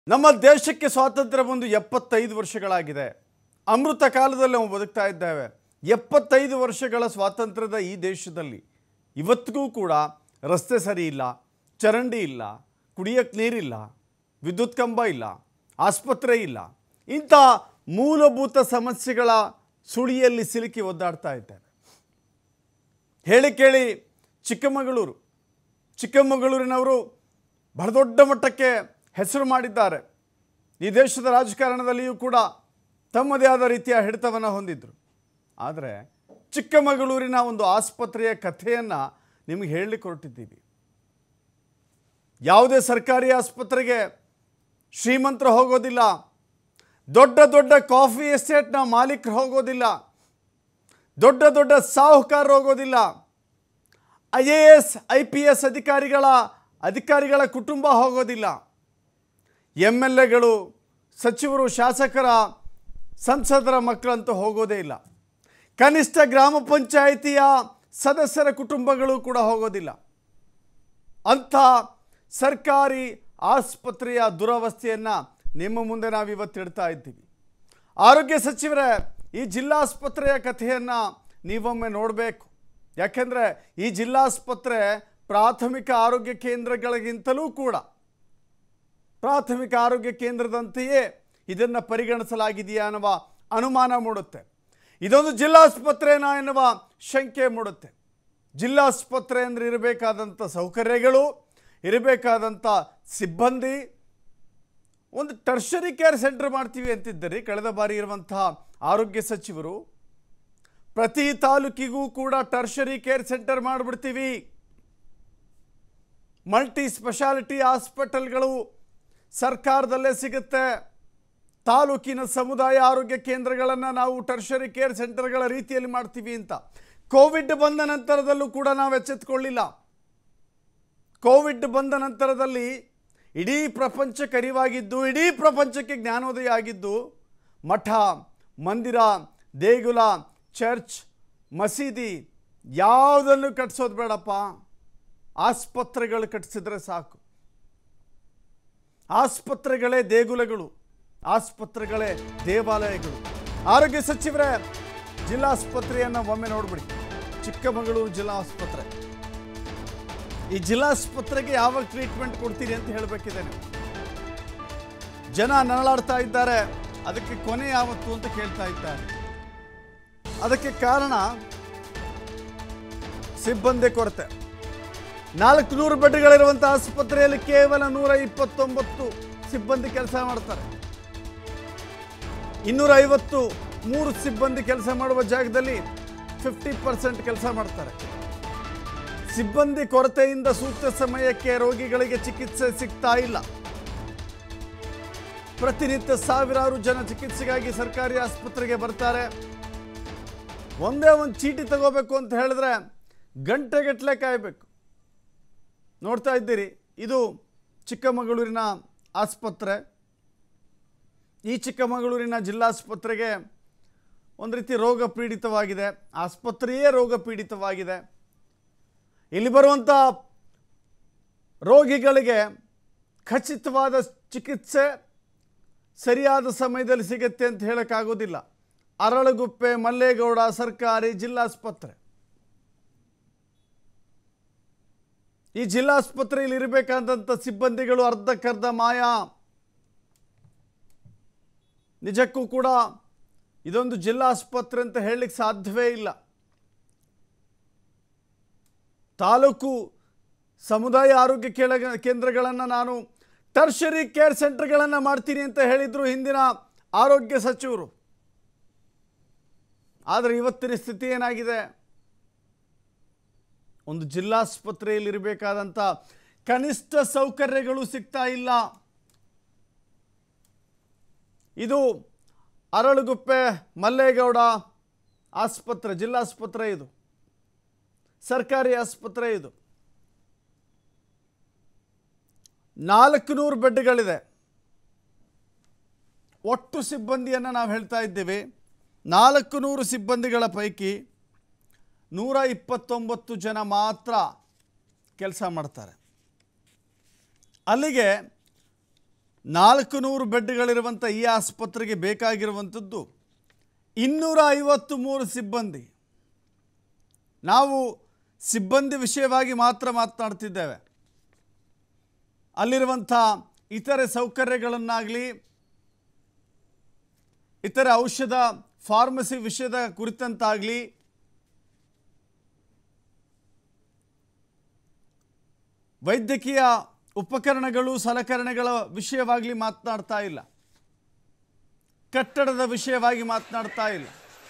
ನಮ್ಮ ದೇಶಕ್ಕೆ ಸ್ವಾತಂತ್ರ್ಯ ಬಂದು ಎಪ್ಪತ್ತೈದು ವರ್ಷಗಳಾಗಿದೆ ಅಮೃತ ಕಾಲದಲ್ಲಿ ನಾವು ಬದುಕ್ತಾ ಇದ್ದೇವೆ ಎಪ್ಪತ್ತೈದು ವರ್ಷಗಳ ಸ್ವಾತಂತ್ರ್ಯದ ಈ ದೇಶದಲ್ಲಿ ಇವತ್ತಿಗೂ ಕೂಡ ರಸ್ತೆ ಸರಿ ಇಲ್ಲ ಚರಂಡಿ ಇಲ್ಲ ಕುಡಿಯೋಕ್ಕೆ ನೀರಿಲ್ಲ ವಿದ್ಯುತ್ ಕಂಬ ಇಲ್ಲ ಆಸ್ಪತ್ರೆ ಇಲ್ಲ ಇಂಥ ಮೂಲಭೂತ ಸಮಸ್ಯೆಗಳ ಸುಳಿಯಲ್ಲಿ ಸಿಲುಕಿ ಒದ್ದಾಡ್ತಾ ಇದ್ದೇವೆ ಹೇಳಿ ಕೇಳಿ ಚಿಕ್ಕಮಗಳೂರು ಚಿಕ್ಕಮಗಳೂರಿನವರು ಬಹಳ ದೊಡ್ಡ ಮಟ್ಟಕ್ಕೆ ಹೆಸರು ಮಾಡಿದ್ದಾರೆ ಈ ದೇಶದ ರಾಜಕಾರಣದಲ್ಲಿಯೂ ಕೂಡ ತಮ್ಮದೇ ಆದ ರೀತಿಯ ಹಿಡಿತವನ್ನು ಹೊಂದಿದ್ರು ಆದರೆ ಚಿಕ್ಕಮಗಳೂರಿನ ಒಂದು ಆಸ್ಪತ್ರೆಯ ಕಥೆಯನ್ನು ನಿಮಗೆ ಹೇಳಲಿಕ್ಕೆ ಹೊರಟಿದ್ದೀವಿ ಯಾವುದೇ ಸರ್ಕಾರಿ ಆಸ್ಪತ್ರೆಗೆ ಶ್ರೀಮಂತರು ಹೋಗೋದಿಲ್ಲ ದೊಡ್ಡ ದೊಡ್ಡ ಕಾಫಿ ಎಸ್ಟೇಟ್ನ ಮಾಲೀಕರು ಹೋಗೋದಿಲ್ಲ ದೊಡ್ಡ ದೊಡ್ಡ ಸಾಹುಕಾರರು ಹೋಗೋದಿಲ್ಲ I A S I P S ಅಧಿಕಾರಿಗಳ ಅಧಿಕಾರಿಗಳ ಕುಟುಂಬ ಹೋಗೋದಿಲ್ಲ ಎಮ್ ಎಲ್ ಎಗಳು ಸಚಿವರು ಶಾಸಕರ ಸಂಸದರ ಮಕ್ಕಳಂತೂ ಹೋಗೋದೇ ಇಲ್ಲ ಕನಿಷ್ಠ ಗ್ರಾಮ ಪಂಚಾಯಿತಿಯ ಸದಸ್ಯರ ಕುಟುಂಬಗಳು ಕೂಡ ಹೋಗೋದಿಲ್ಲ ಅಂಥ ಸರ್ಕಾರಿ ಆಸ್ಪತ್ರೆಯ ದುರವಸ್ಥೆಯನ್ನು ನಿಮ್ಮ ಮುಂದೆ ನಾವು ಇವತ್ತು ಇಡ್ತಾ ಇದ್ದೀವಿ ಆರೋಗ್ಯ ಸಚಿವರೇ ಈ ಜಿಲ್ಲಾಸ್ಪತ್ರೆಯ ಕಥೆಯನ್ನು ನೀವೊಮ್ಮೆ ನೋಡಬೇಕು ಯಾಕೆಂದರೆ ಈ ಜಿಲ್ಲಾಸ್ಪತ್ರೆ ಪ್ರಾಥಮಿಕ ಆರೋಗ್ಯ ಕೇಂದ್ರಗಳಿಗಿಂತಲೂ ಕೂಡ ಪ್ರಾಥಮಿಕ ಆರೋಗ್ಯ ಕೇಂದ್ರದಂತೆಯೇ ಇದನ್ನು ಪರಿಗಣಿಸಲಾಗಿದೆಯಾ ಅನ್ನುವ ಅನುಮಾನ ಮೂಡುತ್ತೆ ಇದೊಂದು ಜಿಲ್ಲಾಸ್ಪತ್ರೆನಾ ಎನ್ನುವ ಶಂಕೆ ಮೂಡುತ್ತೆ ಜಿಲ್ಲಾಸ್ಪತ್ರೆ ಅಂದರೆ ಇರಬೇಕಾದಂಥ ಸೌಕರ್ಯಗಳು ಇರಬೇಕಾದಂಥ ಸಿಬ್ಬಂದಿ ಒಂದು ಟರ್ಷರಿ ಕೇರ್ ಸೆಂಟರ್ ಮಾಡ್ತೀವಿ ಅಂತಿದ್ದರೆ ಕಳೆದ ಬಾರಿ ಇರುವಂತಹ ಆರೋಗ್ಯ ಸಚಿವರು ಪ್ರತಿ ತಾಲೂಕಿಗೂ ಕೂಡ ಟರ್ಷರಿ ಕೇರ್ ಸೆಂಟರ್ ಮಾಡಿಬಿಡ್ತೀವಿ ಮಲ್ಟಿ ಸ್ಪೆಷಾಲಿಟಿ ಹಾಸ್ಪಿಟಲ್ಗಳು ಸರ್ಕಾರದಲ್ಲೇ ಸಿಗುತ್ತೆ ತಾಲೂಕಿನ ಸಮುದಾಯ ಆರೋಗ್ಯ ಕೇಂದ್ರಗಳನ್ನು ನಾವು ಟರ್ಷರಿ ಕೇರ್ ಸೆಂಟರ್ಗಳ ರೀತಿಯಲ್ಲಿ ಮಾಡ್ತೀವಿ ಅಂತ ಕೋವಿಡ್ ಬಂದ ನಂತರದಲ್ಲೂ ಕೂಡ ನಾವು ಎಚ್ಚೆತ್ತುಕೊಳ್ಳಿಲ್ಲ ಕೋವಿಡ್ ಬಂದ ನಂತರದಲ್ಲಿ ಇಡೀ ಪ್ರಪಂಚಕ್ಕೆ ಅರಿವಾಗಿದ್ದು ಇಡೀ ಪ್ರಪಂಚಕ್ಕೆ ಜ್ಞಾನೋದಯ ಆಗಿದ್ದು ಮಠ ಮಂದಿರ ದೇಗುಲ ಚರ್ಚ್ ಮಸೀದಿ ಯಾವುದನ್ನು ಕಟ್ಸೋದು ಬೇಡಪ್ಪ ಆಸ್ಪತ್ರೆಗಳು ಕಟ್ಟಿಸಿದ್ರೆ ಸಾಕು ಆಸ್ಪತ್ರೆಗಳೇ ದೇಗುಲಗಳು ಆಸ್ಪತ್ರೆಗಳೇ ದೇವಾಲಯಗಳು ಆರೋಗ್ಯ ಸಚಿವರೇ ಜಿಲ್ಲಾಸ್ಪತ್ರೆಯನ್ನು ಒಮ್ಮೆ ನೋಡ್ಬಿಡಿ ಚಿಕ್ಕಮಗಳೂರು ಜಿಲ್ಲಾ ಆಸ್ಪತ್ರೆ ಈ ಜಿಲ್ಲಾಸ್ಪತ್ರೆಗೆ ಯಾವಾಗ ಟ್ರೀಟ್ಮೆಂಟ್ ಕೊಡ್ತೀರಿ ಅಂತ ಹೇಳಬೇಕಿದೆ ನೀವು ಜನ ನರಳಾಡ್ತಾ ಇದ್ದಾರೆ ಅದಕ್ಕೆ ಕೊನೆ ಯಾವತ್ತು ಅಂತ ಕೇಳ್ತಾ ಇದ್ದಾರೆ ಅದಕ್ಕೆ ಕಾರಣ ಸಿಬ್ಬಂದಿ ಕೊರತೆ ನಾಲ್ಕು ನೂರು ಬೆಡ್ಗಳಿರುವಂಥ ಆಸ್ಪತ್ರೆಯಲ್ಲಿ ಕೇವಲ ನೂರ ಇಪ್ಪತ್ತೊಂಬತ್ತು ಸಿಬ್ಬಂದಿ ಕೆಲಸ ಮಾಡ್ತಾರೆ ಇನ್ನೂರ ಐವತ್ತು ಮೂರು ಸಿಬ್ಬಂದಿ ಕೆಲಸ ಮಾಡುವ ಜಾಗದಲ್ಲಿ ಫಿಫ್ಟಿ ಪರ್ಸೆಂಟ್ ಕೆಲಸ ಮಾಡ್ತಾರೆ ಸಿಬ್ಬಂದಿ ಕೊರತೆಯಿಂದ ಸೂಕ್ತ ಸಮಯಕ್ಕೆ ರೋಗಿಗಳಿಗೆ ಚಿಕಿತ್ಸೆ ಸಿಗ್ತಾ ಇಲ್ಲ ಪ್ರತಿನಿತ್ಯ ಸಾವಿರಾರು ಜನ ಚಿಕಿತ್ಸೆಗಾಗಿ ಸರ್ಕಾರಿ ಆಸ್ಪತ್ರೆಗೆ ಬರ್ತಾರೆ ಒಂದೇ ಒಂದು ಚೀಟಿ ತಗೋಬೇಕು ಅಂತ ಹೇಳಿದ್ರೆ ಗಂಟೆಗಟ್ಟಲೆ ಕಾಯಬೇಕು ನೋಡ್ತಾ ಇದ್ದೀರಿ ಇದು ಚಿಕ್ಕಮಗಳೂರಿನ ಆಸ್ಪತ್ರೆ ಈ ಚಿಕ್ಕಮಗಳೂರಿನ ಜಿಲ್ಲಾಸ್ಪತ್ರೆಗೆ ಒಂದು ರೀತಿ ರೋಗ ಪೀಡಿತವಾಗಿದೆ ಆಸ್ಪತ್ರೆಯೇ ರೋಗ ಪೀಡಿತವಾಗಿದೆ ಇಲ್ಲಿ ಬರುವಂಥ ರೋಗಿಗಳಿಗೆ ಖಚಿತವಾದ ಚಿಕಿತ್ಸೆ ಸರಿಯಾದ ಸಮಯದಲ್ಲಿ ಸಿಗುತ್ತೆ ಅಂತ ಹೇಳೋಕ್ಕಾಗೋದಿಲ್ಲ ಅರಳಗುಪ್ಪೆ ಮಲ್ಲೇಗೌಡ ಸರ್ಕಾರಿ ಜಿಲ್ಲಾಸ್ಪತ್ರೆ ಈ ಜಿಲ್ಲಾಸ್ಪತ್ರೆಯಲ್ಲಿ ಇರಬೇಕಾದಂಥ ಸಿಬ್ಬಂದಿಗಳು ಅರ್ಧಕ್ಕರ್ಧ ಮಾಯ ನಿಜಕ್ಕೂ ಕೂಡ ಇದೊಂದು ಜಿಲ್ಲಾಸ್ಪತ್ರೆ ಅಂತ ಹೇಳಲಿಕ್ಕೆ ಸಾಧ್ಯವೇ ಇಲ್ಲ ತಾಲೂಕು ಸಮುದಾಯ ಆರೋಗ್ಯ ಕೇಳ ಕೇಂದ್ರಗಳನ್ನು ನಾನು ಟರ್ಷರಿ ಕೇರ್ ಸೆಂಟರ್ಗಳನ್ನು ಮಾಡ್ತೀನಿ ಅಂತ ಹೇಳಿದರು ಹಿಂದಿನ ಆರೋಗ್ಯ ಸಚಿವರು ಆದರೆ ಇವತ್ತಿನ ಸ್ಥಿತಿ ಏನಾಗಿದೆ ಒಂದು ಜಿಲ್ಲಾಸ್ಪತ್ರೆಯಲ್ಲಿರಬೇಕಾದಂಥ ಕನಿಷ್ಠ ಸೌಕರ್ಯಗಳು ಸಿಗ್ತಾ ಇಲ್ಲ ಇದು ಅರಳುಗುಪ್ಪೆ ಮಲ್ಲೇಗೌಡ ಆಸ್ಪತ್ರೆ ಜಿಲ್ಲಾಸ್ಪತ್ರೆ ಇದು ಸರ್ಕಾರಿ ಆಸ್ಪತ್ರೆ ಇದು ನಾಲ್ಕು ನೂರು ಬೆಡ್ಗಳಿದೆ ಒಟ್ಟು ಸಿಬ್ಬಂದಿಯನ್ನು ನಾವು ಹೇಳ್ತಾ ಇದ್ದೀವಿ ನಾಲ್ಕು ನೂರು ಸಿಬ್ಬಂದಿಗಳ ಪೈಕಿ ನೂರ ಇಪ್ಪತ್ತೊಂಬತ್ತು ಜನ ಮಾತ್ರ ಕೆಲಸ ಮಾಡ್ತಾರೆ ಅಲ್ಲಿಗೆ ನಾಲ್ಕು ನೂರು ಬೆಡ್ಗಳಿರುವಂಥ ಈ ಆಸ್ಪತ್ರೆಗೆ ಬೇಕಾಗಿರುವಂಥದ್ದು ಇನ್ನೂರ ಐವತ್ತು ಮೂರು ಸಿಬ್ಬಂದಿ ನಾವು ಸಿಬ್ಬಂದಿ ವಿಷಯವಾಗಿ ಮಾತ್ರ ಮಾತನಾಡ್ತಿದ್ದೇವೆ ಅಲ್ಲಿರುವಂಥ ಇತರೆ ಸೌಕರ್ಯಗಳನ್ನಾಗಲಿ ಇತರೆ ಔಷಧ ಫಾರ್ಮಸಿ ವಿಷಯದ ಕುರಿತಂತಾಗಲಿ ವೈದ್ಯಕೀಯ ಉಪಕರಣಗಳು ಸಲಕರಣೆಗಳ ವಿಷಯವಾಗಲಿ ಮಾತನಾಡ್ತಾ ಇಲ್ಲ ಕಟ್ಟಡದ ವಿಷಯವಾಗಿ ಮಾತನಾಡ್ತಾ ಇಲ್ಲ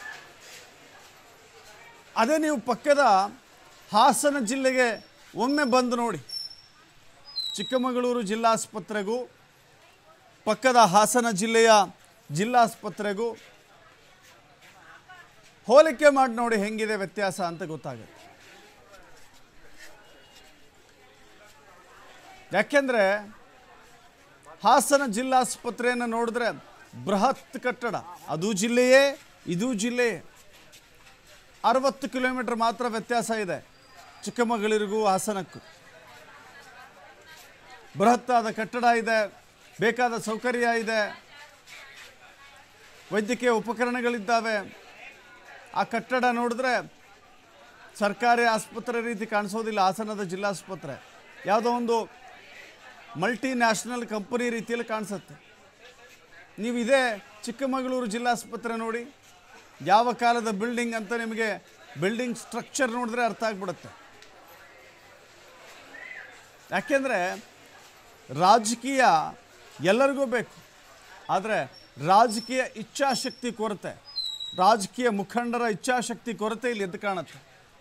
ಅದೇ ನೀವು ಪಕ್ಕದ ಹಾಸನ ಜಿಲ್ಲೆಗೆ ಒಮ್ಮೆ ಬಂದು ನೋಡಿ ಚಿಕ್ಕಮಗಳೂರು ಜಿಲ್ಲಾಸ್ಪತ್ರೆಗೂ ಪಕ್ಕದ ಹಾಸನ ಜಿಲ್ಲೆಯ ಜಿಲ್ಲಾಸ್ಪತ್ರೆಗೂ ಹೋಲಿಕೆ ಮಾಡಿ ನೋಡಿ ಹೆಂಗಿದೆ ವ್ಯತ್ಯಾಸ ಅಂತ ಗೊತ್ತಾಗುತ್ತೆ ಯಾಕೆಂದರೆ ಹಾಸನ ಜಿಲ್ಲಾಸ್ಪತ್ರೆಯನ್ನು ನೋಡಿದ್ರೆ ಬೃಹತ್ ಕಟ್ಟಡ ಅದು ಜಿಲ್ಲೆಯೇ ಇದು ಜಿಲ್ಲೆಯೇ ಅರವತ್ತು ಕಿಲೋಮೀಟರ್ ಮಾತ್ರ ವ್ಯತ್ಯಾಸ ಇದೆ ಚಿಕ್ಕಮಗಳೂರಿಗೂ ಹಾಸನಕ್ಕೂ ಬೃಹತ್ತಾದ ಕಟ್ಟಡ ಇದೆ ಬೇಕಾದ ಸೌಕರ್ಯ ಇದೆ ವೈದ್ಯಕೀಯ ಉಪಕರಣಗಳಿದ್ದಾವೆ ಆ ಕಟ್ಟಡ ನೋಡಿದ್ರೆ ಸರ್ಕಾರಿ ಆಸ್ಪತ್ರೆ ರೀತಿ ಕಾಣಿಸೋದಿಲ್ಲ ಹಾಸನದ ಜಿಲ್ಲಾಸ್ಪತ್ರೆ ಯಾವುದೋ ಒಂದು ಮಲ್ಟಿ ನ್ಯಾಷನಲ್ ಕಂಪನಿ ರೀತಿಯಲ್ಲಿ ಕಾಣಿಸುತ್ತೆ ನೀವು ಇದೇ ಚಿಕ್ಕಮಗಳೂರು ಜಿಲ್ಲಾಸ್ಪತ್ರೆ ನೋಡಿ ಯಾವ ಕಾಲದ ಬಿಲ್ಡಿಂಗ್ ಅಂತ ನಿಮಗೆ ಬಿಲ್ಡಿಂಗ್ ಸ್ಟ್ರಕ್ಚರ್ ನೋಡಿದ್ರೆ ಅರ್ಥ ಆಗ್ಬಿಡುತ್ತೆ ಯಾಕೆಂದರೆ ರಾಜಕೀಯ ಎಲ್ಲರಿಗೂ ಬೇಕು ಆದರೆ ರಾಜಕೀಯ ಇಚ್ಛಾಶಕ್ತಿ ಕೊರತೆ ರಾಜಕೀಯ ಮುಖಂಡರ ಇಚ್ಛಾಶಕ್ತಿ ಕೊರತೆ ಇಲ್ಲಿ ಎದ್ದು ಕಾಣುತ್ತೆ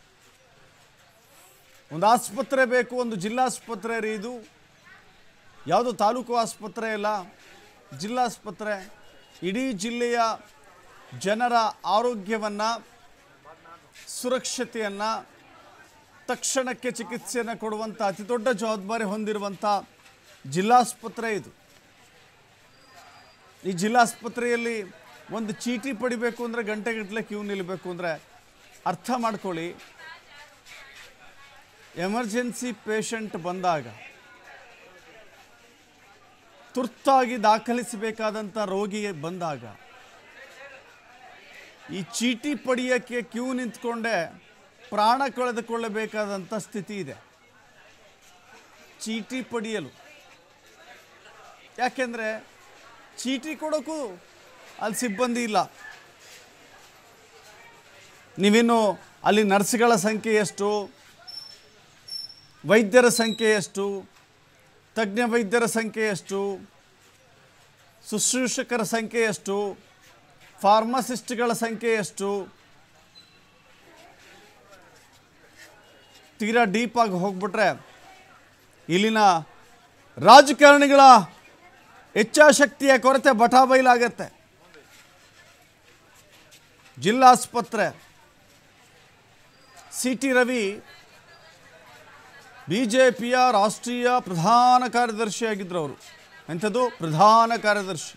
ಒಂದು ಆಸ್ಪತ್ರೆ ಬೇಕು ಒಂದು ಜಿಲ್ಲಾಸ್ಪತ್ರೆ ರೀ ಇದು ಯಾವುದು ತಾಲೂಕು ಆಸ್ಪತ್ರೆ ಇಲ್ಲ ಜಿಲ್ಲಾಸ್ಪತ್ರೆ ಇಡೀ ಜಿಲ್ಲೆಯ ಜನರ ಆರೋಗ್ಯವನ್ನು ಸುರಕ್ಷತೆಯನ್ನು ತಕ್ಷಣಕ್ಕೆ ಚಿಕಿತ್ಸೆಯನ್ನು ಕೊಡುವಂಥ ಅತಿ ದೊಡ್ಡ ಜವಾಬ್ದಾರಿ ಹೊಂದಿರುವಂಥ ಜಿಲ್ಲಾಸ್ಪತ್ರೆ ಇದು ಈ ಜಿಲ್ಲಾಸ್ಪತ್ರೆಯಲ್ಲಿ ಒಂದು ಚೀಟಿ ಪಡಿಬೇಕು ಅಂದರೆ ಗಂಟೆಗಟ್ಟಲೆ ಕ್ಯೂ ನಿಲ್ಲಬೇಕು ಅಂದರೆ ಅರ್ಥ ಮಾಡ್ಕೊಳ್ಳಿ ಎಮರ್ಜೆನ್ಸಿ ಪೇಷಂಟ್ ಬಂದಾಗ ತುರ್ತಾಗಿ ದಾಖಲಿಸಬೇಕಾದಂಥ ರೋಗಿ ಬಂದಾಗ ಈ ಚೀಟಿ ಪಡೆಯೋಕ್ಕೆ ಕ್ಯೂ ನಿಂತ್ಕೊಂಡೆ ಪ್ರಾಣ ಕಳೆದುಕೊಳ್ಳಬೇಕಾದಂಥ ಸ್ಥಿತಿ ಇದೆ ಚೀಟಿ ಪಡೆಯಲು ಯಾಕೆಂದರೆ ಚೀಟಿ ಕೊಡೋಕ್ಕೂ ಅಲ್ಲಿ ಸಿಬ್ಬಂದಿ ಇಲ್ಲ ನೀವಿನ್ನು ಅಲ್ಲಿ ನರ್ಸ್ಗಳ ಸಂಖ್ಯೆ ಎಷ್ಟು ವೈದ್ಯರ ಸಂಖ್ಯೆ ಎಷ್ಟು ತಜ್ಞ ವೈದ್ಯರ ಸಂಖ್ಯೆ ಎಷ್ಟು ಶುಶ್ರೂಷಕರ ಸಂಖ್ಯೆ ಎಷ್ಟು ಫಾರ್ಮಸಿಸ್ಟ್ಗಳ ಸಂಖ್ಯೆ ಎಷ್ಟು ತೀರಾ ಡೀಪಾಗಿ ಹೋಗ್ಬಿಟ್ರೆ ಇಲ್ಲಿನ ರಾಜಕಾರಣಿಗಳ ಇಚ್ಛಾಶಕ್ತಿಯ ಕೊರತೆ ಬಟಾಬೈಲಾಗತ್ತೆ ಜಿಲ್ಲಾಸ್ಪತ್ರೆ C T Ravi B J ಪಿಯ ರಾಷ್ಟ್ರೀಯ ಪ್ರಧಾನ ಕಾರ್ಯದರ್ಶಿಯಾಗಿದ್ದರು ಅವರು ಎಂಥದ್ದು ಪ್ರಧಾನ ಕಾರ್ಯದರ್ಶಿ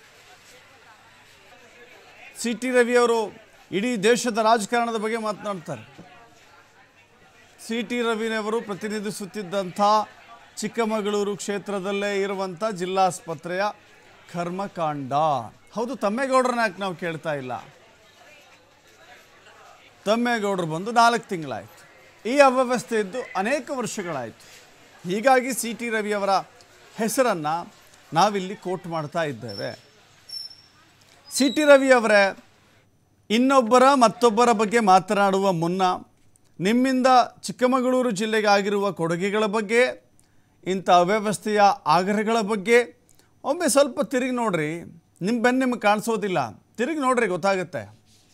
ಸಿ ಟಿ ರವಿ ಅವರು ಇಡೀ ದೇಶದ ರಾಜಕಾರಣದ ಬಗ್ಗೆ ಮಾತನಾಡ್ತಾರೆ ಸಿ ಟಿ ರವಿನವರು ಪ್ರತಿನಿಧಿಸುತ್ತಿದ್ದಂಥ ಚಿಕ್ಕಮಗಳೂರು ಕ್ಷೇತ್ರದಲ್ಲೇ ಇರುವಂಥ ಜಿಲ್ಲಾಸ್ಪತ್ರೆಯ ಕರ್ಮಕಾಂಡ ಹೌದು ತಮ್ಮೇಗೌಡರನ್ನ ಯಾಕೆ ನಾವು ಕೇಳ್ತಾ ಇಲ್ಲ ತಮ್ಮೇಗೌಡರು ಬಂದು ನಾಲ್ಕು ತಿಂಗಳಾಯಿತು ಈ ಅವ್ಯವಸ್ಥೆ ಇದ್ದು ಅನೇಕ ವರ್ಷಗಳಾಯಿತು ಹೀಗಾಗಿ ಸಿ ಟಿ ರವಿಯವರ ಹೆಸರನ್ನು ನಾವಿಲ್ಲಿ ಕೋಟ್ ಮಾಡ್ತಾ ಇದ್ದೇವೆ ಸಿ ಟಿ ರವಿಯವರೇ ಇನ್ನೊಬ್ಬರ ಮತ್ತೊಬ್ಬರ ಬಗ್ಗೆ ಮಾತನಾಡುವ ಮುನ್ನ ನಿಮ್ಮಿಂದ ಚಿಕ್ಕಮಗಳೂರು ಜಿಲ್ಲೆಗೆ ಆಗಿರುವ ಕೊಡುಗೆಗಳ ಬಗ್ಗೆ ಇಂಥ ಅವ್ಯವಸ್ಥೆಯ ಆಗ್ರಹಗಳ ಬಗ್ಗೆ ಒಮ್ಮೆ ಸ್ವಲ್ಪ ತಿರುಗಿ ನೋಡ್ರಿ ನಿಮ್ಮ ಬೆನ್ನು ನಿಮಗೆ ಕಾಣಿಸೋದಿಲ್ಲ ತಿರುಗಿ ನೋಡ್ರಿ ಗೊತ್ತಾಗುತ್ತೆ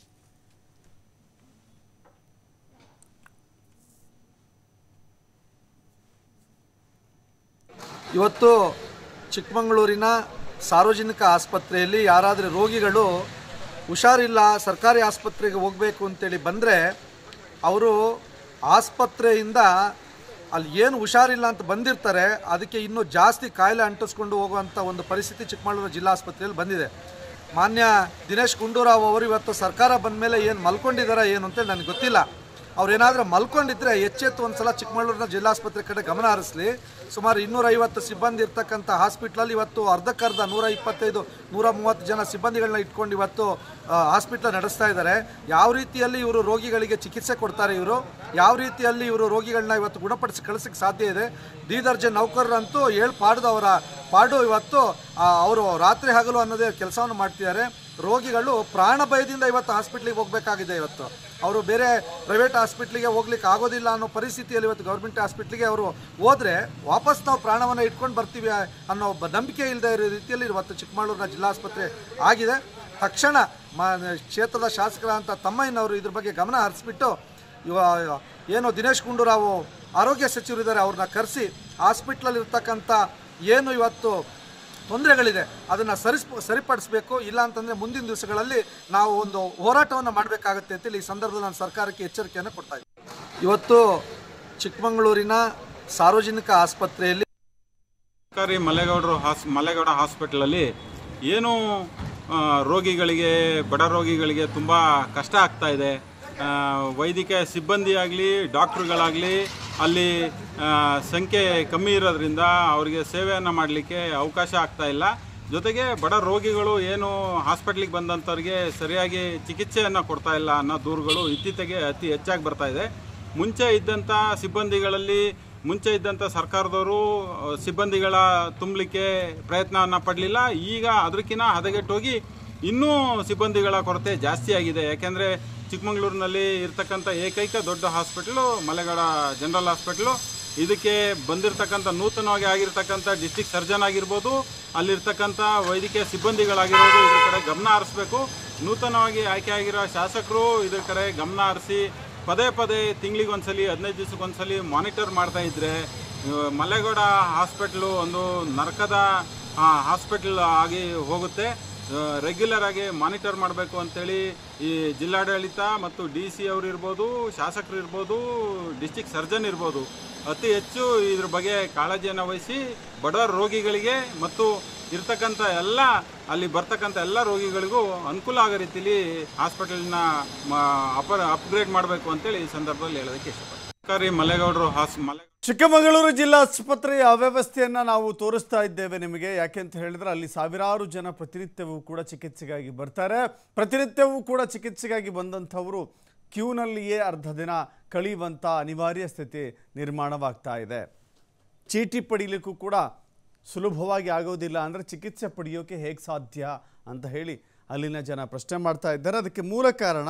ಇವತ್ತು ಚಿಕ್ಕಮಗಳೂರಿನ ಸಾರ್ವಜನಿಕ ಆಸ್ಪತ್ರೆಯಲ್ಲಿ ಯಾರಾದರೂ ರೋಗಿಗಳು ಹುಷಾರಿಲ್ಲ ಸರ್ಕಾರಿ ಆಸ್ಪತ್ರೆಗೆ ಹೋಗಬೇಕು ಅಂತೇಳಿ ಬಂದರೆ ಅವರು ಆಸ್ಪತ್ರೆಯಿಂದ ಅಲ್ಲಿ ಏನು ಹುಷಾರಿಲ್ಲ ಅಂತ ಬಂದಿರ್ತಾರೆ ಅದಕ್ಕೆ ಇನ್ನೂ ಜಾಸ್ತಿ ಕಾಯಿಲೆ ಅಂಟಿಸ್ಕೊಂಡು ಹೋಗುವಂಥ ಒಂದು ಪರಿಸ್ಥಿತಿ ಚಿಕ್ಕಮಗಳೂರು ಜಿಲ್ಲಾ ಆಸ್ಪತ್ರೆಯಲ್ಲಿ ಬಂದಿದೆ ಮಾನ್ಯ ದಿನೇಶ್ ಗುಂಡೂರಾವ್ ಅವರು ಇವತ್ತು ಸರ್ಕಾರ ಬಂದ ಮೇಲೆ ಏನು ಮಲ್ಕೊಂಡಿದ್ದಾರಾ ಏನು ಅಂತೇಳಿ ನನಗೆ ಗೊತ್ತಿಲ್ಲ ಅವ್ರೇನಾದ್ರೂ ಮಲ್ಕೊಂಡಿದ್ರೆ ಎಚ್ಚೆತ್ತು ಒಂದ್ಸಲ ಚಿಕ್ಕಮಗಳೂರಿನ ಜಿಲ್ಲಾಸ್ಪತ್ರೆ ಕಡೆ ಗಮನ ಹರಿಸ್ಲಿ ಸುಮಾರು ಇನ್ನೂರೈವತ್ತು ಸಿಬ್ಬಂದಿ ಇರ್ತಕ್ಕಂಥ ಹಾಸ್ಪಿಟ್ಲಲ್ಲಿ ಇವತ್ತು ಅರ್ಧಕ್ಕರ್ಧ ನೂರ ಇಪ್ಪತ್ತೈದು ನೂರ ಮೂವತ್ತು ಜನ ಸಿಬ್ಬಂದಿಗಳನ್ನ ಇಟ್ಕೊಂಡು ಇವತ್ತು ಹಾಸ್ಪಿಟ್ಲ್ ನಡೆಸ್ತಾ ಇದ್ದಾರೆ ಯಾವ ರೀತಿಯಲ್ಲಿ ಇವರು ರೋಗಿಗಳಿಗೆ ಚಿಕಿತ್ಸೆ ಕೊಡ್ತಾರೆ ಇವರು ಯಾವ ರೀತಿಯಲ್ಲಿ ಇವರು ರೋಗಿಗಳನ್ನ ಇವತ್ತು ಗುಣಪಡಿಸಿ ಕಳಿಸಕ್ಕೆ ಸಾಧ್ಯ ಇದೆ ಡಿ ದರ್ಜೆ ನೌಕರರಂತೂ ಏಳು ಪಾಡ್ದು ಅವರ ಪಾಡು ಇವತ್ತು ಅವರು ರಾತ್ರಿ ಹಗಲು ಅನ್ನೋದೇ ಕೆಲಸವನ್ನು ಮಾಡ್ತಿದ್ದಾರೆ ರೋಗಿಗಳು ಪ್ರಾಣ ಭಯದಿಂದ ಇವತ್ತು ಹಾಸ್ಪಿಟ್ಲಿಗೆ ಹೋಗಬೇಕಾಗಿದೆ ಇವತ್ತು ಅವರು ಬೇರೆ ಪ್ರೈವೇಟ್ ಹಾಸ್ಪಿಟ್ಲಿಗೆ ಹೋಗ್ಲಿಕ್ಕೆ ಆಗೋದಿಲ್ಲ ಅನ್ನೋ ಪರಿಸ್ಥಿತಿಯಲ್ಲಿ ಇವತ್ತು ಗೌರ್ಮೆಂಟ್ ಹಾಸ್ಪಿಟ್ಲಿಗೆ ಅವರು ಹೋದರೆ ವಾಪಸ್ ನಾವು ಪ್ರಾಣವನ್ನು ಇಟ್ಕೊಂಡು ಬರ್ತೀವಿ ಅನ್ನೋ ಒಬ್ಬ ನಂಬಿಕೆ ಇಲ್ಲದೆ ಇರೋ ರೀತಿಯಲ್ಲಿ ಇವತ್ತು ಚಿಕ್ಕಮಗಳೂರಿನ ಜಿಲ್ಲಾಸ್ಪತ್ರೆ ಆಗಿದೆ ತಕ್ಷಣ ಮ ಕ್ಷೇತ್ರದ ಶಾಸಕರಾದಂಥ ತಮ್ಮಯ್ಯನವರು ಇದ್ರ ಬಗ್ಗೆ ಗಮನ ಹರಿಸ್ಬಿಟ್ಟು ಇವ ಏನು ದಿನೇಶ್ ಗುಂಡೂರಾವ್ ಆರೋಗ್ಯ ಸಚಿವರಿದ್ದಾರೆ ಅವ್ರನ್ನ ಕರೆಸಿ ಹಾಸ್ಪಿಟ್ಲಲ್ಲಿ ಇರ್ತಕ್ಕಂಥ ಏನು ಇವತ್ತು ತೊಂದರೆಗಳಿದೆ ಅದನ್ನು ಸರಿಸ್ ಸರಿಪಡಿಸಬೇಕು ಇಲ್ಲ ಅಂತಂದರೆ ಮುಂದಿನ ದಿವಸಗಳಲ್ಲಿ ನಾವು ಒಂದು ಹೋರಾಟವನ್ನು ಮಾಡಬೇಕಾಗುತ್ತೆ ಅಂತೇಳಿ ಈ ಸಂದರ್ಭದಲ್ಲಿ ನಾನು ಸರ್ಕಾರಕ್ಕೆ ಎಚ್ಚರಿಕೆಯನ್ನು ಕೊಡ್ತಾ ಇದ್ದೀನಿ ಇವತ್ತು ಚಿಕ್ಕಮಗಳೂರಿನ ಸಾರ್ವಜನಿಕ ಆಸ್ಪತ್ರೆಯಲ್ಲಿ ಸರ್ಕಾರಿ ಮಲೆಗೌಡರು ಹಾಸ್ ಮಲೆಗೌಡ ಹಾಸ್ಪಿಟ್ಲಲ್ಲಿ ಏನು ಆ, ರೋಗಿಗಳಿಗೆ ಬಡ ರೋಗಿಗಳಿಗೆ ತುಂಬ ಕಷ್ಟ ಆಗ್ತಾ ಇದೆ ಆ, ವೈದ್ಯಕೀಯ ಸಿಬ್ಬಂದಿ ಆಗಲಿ ಡಾಕ್ಟ್ರುಗಳಾಗಲಿ ಅಲ್ಲಿ ಆ, ಸಂಖ್ಯೆ ಕಮ್ಮಿ ಇರೋದ್ರಿಂದ ಅವರಿಗೆ ಸೇವೆಯನ್ನು ಮಾಡಲಿಕ್ಕೆ ಅವಕಾಶ ಆಗ್ತಾ ಇಲ್ಲ ಜೊತೆಗೆ ಬಡ ರೋಗಿಗಳು ಏನು ಹಾಸ್ಪಿಟ್ಲಿಗೆ ಬಂದಂಥವ್ರಿಗೆ ಸರಿಯಾಗಿ ಚಿಕಿತ್ಸೆಯನ್ನು ಕೊಡ್ತಾ ಇಲ್ಲ ಅನ್ನೋ ದೂರುಗಳು ಇತ್ತೀಚೆಗೆ ಅತಿ ಹೆಚ್ಚಾಗಿ ಬರ್ತಾ ಇದೆ ಮುಂಚೆ ಇದ್ದಂಥ ಸಿಬ್ಬಂದಿಗಳಲ್ಲಿ ಮುಂಚೆ ಇದ್ದಂಥ ಸರ್ಕಾರದವರು ಅಹ್, ಸಿಬ್ಬಂದಿಗಳ ತುಂಬಲಿಕ್ಕೆ ಪ್ರಯತ್ನವನ್ನು ಪಡಲಿಲ್ಲ ಈಗ ಅದಕ್ಕಿಂತ ಹದಗೆಟ್ಟೋಗಿ ಇನ್ನೂ ಸಿಬ್ಬಂದಿಗಳ ಕೊರತೆ ಜಾಸ್ತಿ ಆಗಿದೆ ಯಾಕೆಂದರೆ ಚಿಕ್ಕಮಗಳೂರಿನಲ್ಲಿ ಇರ್ತಕ್ಕಂಥ ಏಕೈಕ ದೊಡ್ಡ ಹಾಸ್ಪಿಟ್ಲು ಮಲೆಗಾಡ ಜನರಲ್ ಹಾಸ್ಪಿಟ್ಲು ಇದಕ್ಕೆ ಬಂದಿರತಕ್ಕಂಥ ನೂತನವಾಗಿ ಆಗಿರ್ತಕ್ಕಂಥ ಡಿಸ್ಟಿಕ್ ಸರ್ಜನ್ ಆಗಿರ್ಬೋದು ಅಲ್ಲಿರ್ತಕ್ಕಂಥ ವೈದ್ಯಕೀಯ ಸಿಬ್ಬಂದಿಗಳಾಗಿರ್ಬೋದು ಇದ್ರ ಕಡೆ ಗಮನ ಹರಿಸ್ಬೇಕು ನೂತನವಾಗಿ ಆಯ್ಕೆ ಆಗಿರೋ ಶಾಸಕರು ಇದ್ರ ಕಡೆ ಗಮನ ಹರಿಸಿ ಪದೇ ಪದೇ ತಿಂಗಳಿಗೆ ಒಂದ್ಸಲಿ ಹದಿನೈದು ದಿವ್ಸಕ್ಕೆ ಒಂದ್ಸಲಿ ಮಾನಿಟರ್ ಮಾಡ್ತಾ ಇದ್ರೆ ಇವ್ ಮಲೆಗೌಡ ಹಾಸ್ಪಿಟ್ಲು ಒಂದು ನರಕದ ಹಾಸ್ಪಿಟ್ಲ್ ಆಗಿ ಹೋಗುತ್ತೆ ರೆಗ್ಯುಲರ್ ಆಗಿ ಮಾನಿಟರ್ ಮಾಡಬೇಕು ಅಂತೇಳಿ ಈ ಜಿಲ್ಲಾಡಳಿತ ಮತ್ತು ಡಿ ಸಿ ಅವರು ಇರ್ಬೋದು ಶಾಸಕರು ಇರ್ಬೋದು ಡಿಸ್ಟಿಕ್ ಸರ್ಜನ್ ಇರ್ಬೋದು ಅತಿ ಹೆಚ್ಚು ಇದ್ರ ಬಗ್ಗೆ ಕಾಳಜಿಯನ್ನು ವಹಿಸಿ ಬಡ ರೋಗಿಗಳಿಗೆ ಮತ್ತು ಇರ್ತಕ್ಕಂಥ ಎಲ್ಲ ಅಲ್ಲಿ ಬರ್ತಕ್ಕಂಥ ಎಲ್ಲ ರೋಗಿಗಳಿಗೂ ಅನುಕೂಲ ಆಗೋ ರೀತಿಲಿ ಹಾಸ್ಪಿಟಲ್ನ ಅಪ ಅಪ್ಗ್ರೇಡ್ ಮಾಡಬೇಕು ಅಂತೇಳಿ ಈ ಸಂದರ್ಭದಲ್ಲಿ ಹೇಳೋದಕ್ಕೆ ಇಷ್ಟಪಡ್ತೀನಿ ಸರ್ಕಾರಿ ಮಲೆಗೌಡರು ಹಾಸ್ ಮಲೆ ಚಿಕ್ಕಮಗಳೂರು ಜಿಲ್ಲಾ ಆಸ್ಪತ್ರೆಯ ಅವ್ಯವಸ್ಥೆಯನ್ನು ನಾವು ತೋರಿಸ್ತಾ ಇದ್ದೇವೆ ನಿಮಗೆ ಯಾಕೆಂತ ಹೇಳಿದ್ರೆ ಅಲ್ಲಿ ಸಾವಿರಾರು ಜನ ಪ್ರತಿನಿತ್ಯವೂ ಕೂಡ ಚಿಕಿತ್ಸೆಗಾಗಿ ಬರ್ತಾರೆ ಪ್ರತಿನಿತ್ಯವೂ ಕೂಡ ಚಿಕಿತ್ಸೆಗಾಗಿ ಬಂದಂಥವರು ಕ್ಯೂನಲ್ಲಿಯೇ ಅರ್ಧ ದಿನ ಕಳೆಯುವಂಥ ಅನಿವಾರ್ಯ ಸ್ಥಿತಿ ನಿರ್ಮಾಣವಾಗ್ತಾ ಇದೆ ಚೀಟಿ ಪಡೀಲಿಕ್ಕೂ ಕೂಡ ಸುಲಭವಾಗಿ ಆಗೋದಿಲ್ಲ ಅಂದರೆ ಚಿಕಿತ್ಸೆ ಪಡೆಯೋಕೆ ಹೇಗೆ ಸಾಧ್ಯ ಅಂತ ಹೇಳಿ ಅಲ್ಲಿನ ಜನ ಪ್ರಶ್ನೆ ಮಾಡ್ತಾ ಇದ್ದಾರೆ ಅದಕ್ಕೆ ಮೂಲ ಕಾರಣ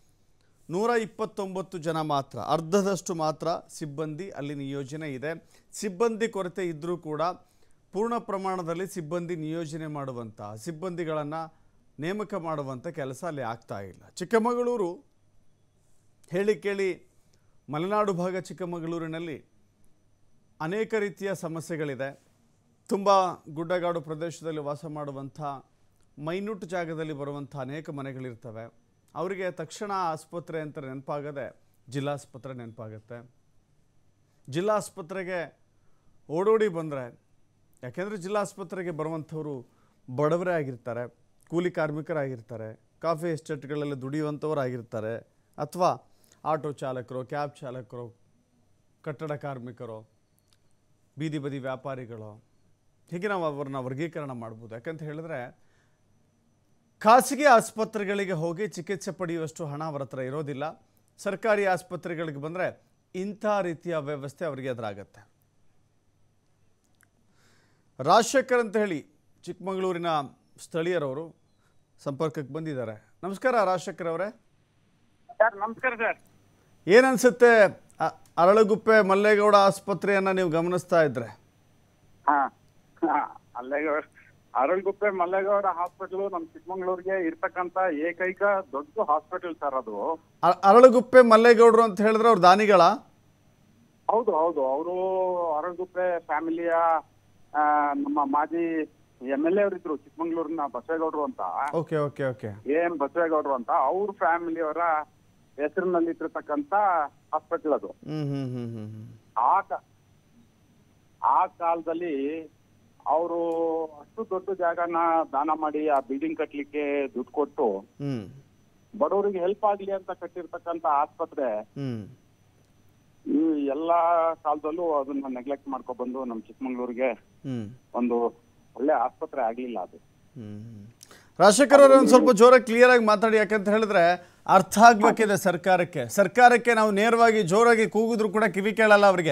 ನೂರ ಇಪ್ಪತ್ತೊಂಬತ್ತು ಜನ ಮಾತ್ರ ಅರ್ಧದಷ್ಟು ಮಾತ್ರ ಸಿಬ್ಬಂದಿ ಅಲ್ಲಿ ನಿಯೋಜನೆ ಇದೆ ಸಿಬ್ಬಂದಿ ಕೊರತೆ ಇದ್ದರೂ ಕೂಡ ಪೂರ್ಣ ಪ್ರಮಾಣದಲ್ಲಿ ಸಿಬ್ಬಂದಿ ನಿಯೋಜನೆ ಮಾಡುವಂಥ ಸಿಬ್ಬಂದಿಗಳನ್ನು ನೇಮಕ ಮಾಡುವಂಥ ಕೆಲಸ ಅಲ್ಲಿ ಆಗ್ತಾ ಇಲ್ಲ ಚಿಕ್ಕಮಗಳೂರು ಹೇಳಿ ಕೇಳಿ ಮಲೆನಾಡು ಭಾಗ ಚಿಕ್ಕಮಗಳೂರಿನಲ್ಲಿ ಅನೇಕ ರೀತಿಯ ಸಮಸ್ಯೆಗಳಿದೆ ತುಂಬ ಗುಡ್ಡಗಾಡು ಪ್ರದೇಶದಲ್ಲಿ ವಾಸ ಮಾಡುವಂಥ ಮೈನ್ಯೂಟ್ ಜಾಗದಲ್ಲಿ ಬರುವಂಥ ಅನೇಕ ಮನೆಗಳಿರ್ತವೆ ಅವರಿಗೆ ತಕ್ಷಣ ಆಸ್ಪತ್ರೆ ಅಂತ ನೆನಪಾಗದೆ ಜಿಲ್ಲಾಸ್ಪತ್ರೆ ನೆನಪಾಗುತ್ತೆ ಜಿಲ್ಲಾಸ್ಪತ್ರೆಗೆ ಓಡೋಡಿ ಬಂದರೆ ಯಾಕೆಂದರೆ ಜಿಲ್ಲಾಸ್ಪತ್ರೆಗೆ ಬರುವಂಥವರು ಬಡವರೇ ಆಗಿರ್ತಾರೆ ಕೂಲಿ ಕಾರ್ಮಿಕರಾಗಿರ್ತಾರೆ ಕಾಫಿ ಎಸ್ಟೇಟ್ಗಳಲ್ಲಿ ದುಡಿಯುವಂಥವರಾಗಿರ್ತಾರೆ ಅಥವಾ ಆಟೋ ಚಾಲಕರು ಕ್ಯಾಬ್ ಚಾಲಕರು ಕಟ್ಟಡ ಕಾರ್ಮಿಕರು ಬೀದಿ ಬದಿ ವ್ಯಾಪಾರಿಗಳು ಹೀಗೆ ನಾವು ಅವ್ರನ್ನ ವರ್ಗೀಕರಣ ಮಾಡ್ಬೋದು ಯಾಕಂತ ಹೇಳಿದ್ರೆ ಖಾಸಗಿ ಆಸ್ಪತ್ರೆಗಳಿಗೆ ಹೋಗಿ ಚಿಕಿತ್ಸೆ ಪಡೆಯುವಷ್ಟು ಹಣ ಅವರ ಹತ್ರ ಇರೋದಿಲ್ಲ ಸರ್ಕಾರಿ ಆಸ್ಪತ್ರೆಗಳಿಗೆ ಬಂದರೆ ಇಂಥ ರೀತಿಯ ವ್ಯವಸ್ಥೆ ಅವರಿಗೆ ಎದುರಾಗತ್ತೆ ರಾಜಶೇಖರ್ ಅಂತ ಹೇಳಿ ಚಿಕ್ಕಮಗಳೂರಿನ ಸ್ಥಳೀಯರವರು ಸಂಪರ್ಕಕ್ಕೆ ಬಂದಿದ್ದಾರೆ ನಮಸ್ಕಾರ ರಾಜಶೇಖರ್ ಅವರೇ ಸರ್ ನಮಸ್ಕಾರ ಸರ್ ಏನನ್ಸುತ್ತೆ ಅ- ಅರಳಗುಪ್ಪೆ ಮಲ್ಲೇಗೌಡ ಆಸ್ಪತ್ರೆಯನ್ನು ನೀವು ಗಮನಿಸ್ತಾ ಇದ್ರೆ ಹಾ ಹಾ, ಅಲ್ಲೇಗೌಡ ಅರಳ್ಗುಪ್ಪೆ ಮಲ್ಲೇಗೌಡ ಹಾಸ್ಪಿಟಲ್ ನಮ್ ಚಿಕ್ಕಮಂಗ್ಳೂರ್ಗೆ ಇರ್ತಕ್ಕಂತ ಏಕೈಕ ದೊಡ್ಡ ಹಾಸ್ಪಿಟಲ್ ಸರ್ ಅದು ಅ- ಅರಳಗುಪ್ಪೆ ಮಲ್ಲೇಗೌಡರು ಅಂತ ಹೇಳಿದ್ರೆ ಅವ್ರ ದಾನಿಗಳ ಹೌದು ಹೌದು ಅವರು ಅರಳ್ಗುಪ್ಪೆ ಫ್ಯಾಮಿಲಿಯ ನಮ್ಮ ಮಾಜಿ ಎಮ್ ಎಲ್ ಎ ಅವರಿದ್ರು ಚಿಕ್ಕಮಂಗ್ಳೂರಿನ ಬಸವೇಗೌಡರು ಅಂತ okay okay okay A M ಬಸವೇಗೌಡರು ಅಂತ ಅವ್ರ ಫ್ಯಾಮಿಲಿಯವರ ಹೆಸರಿನಲ್ಲಿ ಇಟ್ಟಿರ್ತಕ್ಕಂತ ಹಾಸ್ಪಿಟಲ್ ಅದು ಹ್ಞೂ ಹ್ಞೂ ಹ್ಞೂ ಹ್ಞೂ ಹ್ಞೂ ಆ ಕ- ಆ ಕಾಲದಲ್ಲಿ ಅವರು ಅಷ್ಟು ದೊಡ್ಡ ಜಾಗನ ದಾನ ಮಾಡಿ ಆ ಬಿಲ್ಡಿಂಗ್ ಕಟ್ಲಿಕ್ಕೆ ದುಡ್ಡು ಕೊಟ್ಟು ಹ್ಞೂ ಬಡವರಿಗೆ ಹೆಲ್ಪ್ ಆಗ್ಲಿ ಅಂತ ಕಟ್ಟಿರ್ತಕ್ಕಂತ ಆಸ್ಪತ್ರೆ ಹ್ಮ್ ಈ ಎಲ್ಲಾ ಕಾಲದಲ್ಲೂ ಅದನ್ನ ನೆಗ್ಲೆಕ್ಟ್ ಮಾಡ್ಕೊ ಬಂದು ನಮ್ ಚಿಕ್ಕಮಂಗ್ಳೂರಿಗೆ ಹ್ಮ್ ಒಂದು ಒಳ್ಳೆ ಆಸ್ಪತ್ರೆ ಆಗ್ಲಿಲ್ಲ ಅದು ಹ್ಮ್ ರಾಜಶೇಖರ್ ಅವ್ರೆ ಒಂದು ಸ್ವಲ್ಪ ಜೋರಾಗಿ ಕ್ಲಿಯರ್ ಆಗಿ ಮಾತಾಡಿ ಯಾಕಂತ ಹೇಳಿದ್ರೆ ಅರ್ಥ ಆಗ್ಬೇಕಿದೆ ಸರ್ಕಾರಕ್ಕೆ ಸರ್ಕಾರಕ್ಕೆ ನಾವು ನೇರವಾಗಿ ಜೋರಾಗಿ ಕೂಗಿದ್ರು ಕೂಡ ಕಿವಿ ಕೇಳಲ್ಲ ಅವರಿಗೆ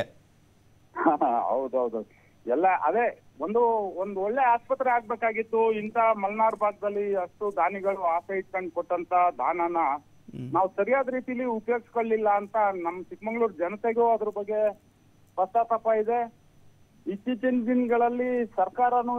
ಹೌದೌದು ಎಲ್ಲ ಅದೇ ಒಂದು ಒಂದು ಒಳ್ಳೆ ಆಸ್ಪತ್ರೆ ಆಗ್ಬೇಕಾಗಿತ್ತು ಇಂತ ಮಲ್ನಾಡ್ ಭಾಗದಲ್ಲಿ ಅಷ್ಟು ದಾನಿಗಳು ಆಸೆ ಇಟ್ಕೊಂಡು ಕೊಟ್ಟಂತ ದಾನನ ನಾವು ಸರಿಯಾದ ರೀತಿಲಿ ಉಪಯೋಗಿಸ್ಕೊಳ್ಳಿಲ್ಲ ಅಂತ ನಮ್ ಚಿಕ್ಕಮಂಗ್ಳೂರು ಜನತೆಗೂ ಅದ್ರ ಬಗ್ಗೆ ಪಶ್ಚಾತ್ತಾಪ ಇದೆ ಇತ್ತೀಚಿನ ದಿನಗಳಲ್ಲಿ ಸರ್ಕಾರನೂ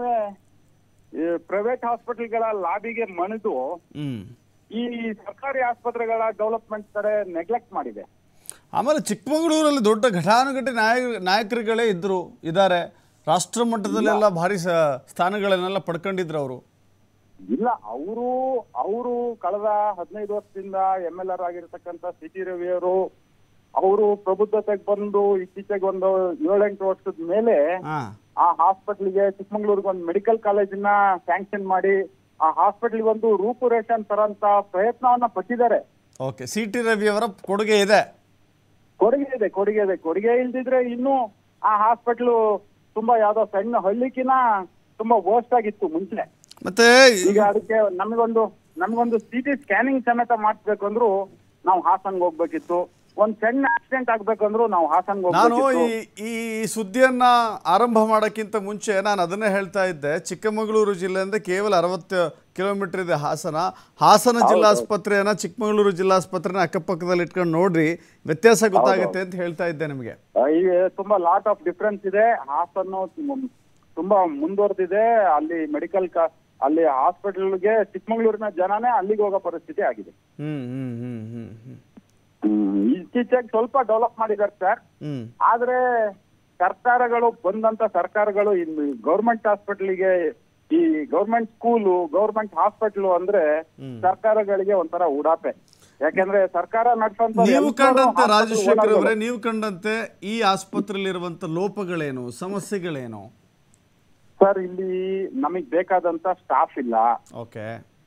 ಪ್ರೈವೇಟ್ ಹಾಸ್ಪಿಟಲ್ಗಳ ಲಾಬಿಗೆ ಮಣಿದು ಹ್ಮ್ ಈ ಸರ್ಕಾರಿ ಆಸ್ಪತ್ರೆಗಳ ಡೆವಲಪ್ಮೆಂಟ್ ಕಡೆ ನೆಗ್ಲೆಕ್ಟ್ ಮಾಡಿದೆ ಆಮೇಲೆ ಚಿಕ್ಕಮಗಳೂರಲ್ಲಿ ದೊಡ್ಡ ಘಟಾನುಘಟಿ ನಾಯಕ ನಾಯಕರುಗಳೇ ಇದ್ದರು ಇದ್ದಾರೆ ರಾಷ್ಟ್ರ ಮಟ್ಟದಲ್ಲೆಲ್ಲ ಭಾರಿ ಸ ಸ್ಥಾನಗಳನ್ನೆಲ್ಲ ಪಡ್ಕೊಂಡಿದ್ರು ಅವರು ಇಲ್ಲ ಅವರು ಅವರು ಕಳೆದ ಹದಿನೈದು ವರ್ಷದಿಂದ ಎಂ ಎಲ್ ಆರ್ ಆಗಿರ್ತಕ್ಕಂಥ ಸಿ ಟಿ ರವಿ ಅವರು ಅವರು ಪ್ರಬುದ್ಧತೆಗೆ ಬಂದು ಇತ್ತೀಚೆಗೆ ಒಂದು ಏಳೆಂಟು ವರ್ಷದ ಮೇಲೆ ಹಾಂ ಆ ಹಾಸ್ಪಿಟ್ಲಿಗೆ ಚಿಕ್ಕಮಂಗ್ಳೂರಿಗೆ ಒಂದು ಮೆಡಿಕಲ್ ಕಾಲೇಜನ್ನ ಸ್ಯಾಂಕ್ಷನ್ ಮಾಡಿ ಆ ಹಾಸ್ಪಿಟ್ಲಿಗೆ ಒಂದು ರೂಪುರೇಷನ್ ತರಂತ ಪ್ರಯತ್ನವನ್ನ ಪಟ್ಟಿದ್ದಾರೆ ಓಕೆ ಸಿ ಟಿ ರವಿಯವರ ಕೊಡುಗೆ ಇದೆ ಕೊಡುಗೆ ಇದೆ ಕೊಡುಗೆ ಇದೆ ಕೊಡುಗೆ ಇಲ್ದಿದ್ರೆ ಇನ್ನೂ ಆ ಹಾಸ್ಪಿಟ್ಲು ತುಂಬಾ ಯಾವ್ದೋ ಸಣ್ಣ ಹಳ್ಳಿಕಿನ ತುಂಬಾ ವರ್ಸ್ಟ್ ಆಗಿತ್ತು ಮುಂಚೆ ಮತ್ತೆ ಈಗ ಅದಕ್ಕೆ ನಮಗೊಂದು ನಮಗೊಂದು ಸಿ ಟಿ ಸ್ಕ್ಯಾನಿಂಗ್ ಸಮೇತ ಮಾಡಿಸ್ಬೇಕು ಅಂದ್ರು ನಾವು ಹಾಸನ್ಗೆ ಹೋಗ್ಬೇಕಿತ್ತು ಒಂದ್ ಸಣ್ಣ ಆಕ್ಸಿಡೆಂಟ್ ಆಗ್ಬೇಕಂದ್ರು ನಾವು ಹಾಸನ್ಗೆ ನಾನು ಹೋಗ್ಬೇಕಿತ್ತು ಈ ಈ ಸುದ್ದಿಯನ್ನ ಆರಂಭ ಮಾಡೋಕ್ಕಿಂತ ಮುಂಚೆ ನಾನು ಅದನ್ನೇ ಹೇಳ್ತಾ ಇದ್ದೆ ಚಿಕ್ಕಮಗಳೂರು ಜಿಲ್ಲೆಯಿಂದ ಕೇವಲ ಅರವತ್ತು ಕಿಲೋಮೀಟರ್ ಇದೆ ಹಾಸನ ಹಾಸನ ಜಿಲ್ಲಾಸ್ಪತ್ರೆಯನ್ನ ಚಿಕ್ಕಮಗಳೂರು ಜಿಲ್ಲಾಸ್ಪತ್ರೆನ ಅಕ್ಕಪಕ್ಕದಲ್ಲಿ ಇಟ್ಕೊಂಡು ನೋಡ್ರಿ ವ್ಯತ್ಯಾಸ ಗೊತ್ತಾಗುತ್ತೆ ಅಂತ ಹೇಳ್ತಾ ಇದ್ದೆ ನಿಮಗೆ ಈಗ ತುಂಬಾ ಲಾಟ್ ಆಫ್ ಡಿಫ್ರೆನ್ಸ್ ಇದೆ ಹಾಸನ್ನು ತುಂಬ- ತುಂಬಾ ಮುಂದುವರೆದಿದೆ ಅಲ್ಲಿ ಮೆಡಿಕಲ್ ಅಲ್ಲಿ ಹಾಸ್ಪಿಟಲ್ಗೆ ಚಿಕ್ಕಮಗಳೂರಿನ ಜನನೇ ಅಲ್ಲಿಗೆ ಹೋಗೋ ಪರಿಸ್ಥಿತಿ ಆಗಿದೆ ಹ್ಮ್ ಹ್ಮ್ ಹ್ಮ್ ಹ್ಮ್ ಹ್ಮ್ ಇತ್ತೀಚೆಗೆ ಸ್ವಲ್ಪ ಡೆವಲಪ್ ಮಾಡಿದ್ದಾರೆ ಸರ್ ಹ್ಮ್ ಆದ್ರೆ ಸರ್ಕಾರಗಳು ಬಂದಂತ ಸರ್ಕಾರಗಳು ಇನ್ನು ಗೌರ್ಮೆಂಟ್ ಹಾಸ್ಪಿಟಲ್ಗೆ ಈ ಗೌರ್ಮೆಂಟ್ ಸ್ಕೂಲು ಗೌರ್ಮೆಂಟ್ ಹಾಸ್ಪಿಟಲ್ ಅಂದ್ರೆ ಸರ್ಕಾರಗಳಿಗೆ ಒಂಥರ ಉಡಾಪೆ ಯಾಕೆಂದ್ರೆ ಸರ್ಕಾರ ನಡೆಸಂತ ನೀವು ಕಂಡಂತೆ ರಾಜಶೇಖರ್ ಅವರೇ ನೀವು ಕಂಡಂತೆ ಈ ಆಸ್ಪತ್ರೆಯಲ್ಲಿರುವಂತ ಲೋಪಗಳೇನು ಸಮಸ್ಯೆಗಳೇನು ಸರ್ ಇಲ್ಲಿ ನಮಗ್ ಬೇಕಾದಂತ ಸ್ಟಾಫ್ ಇಲ್ಲ ಓಕೆ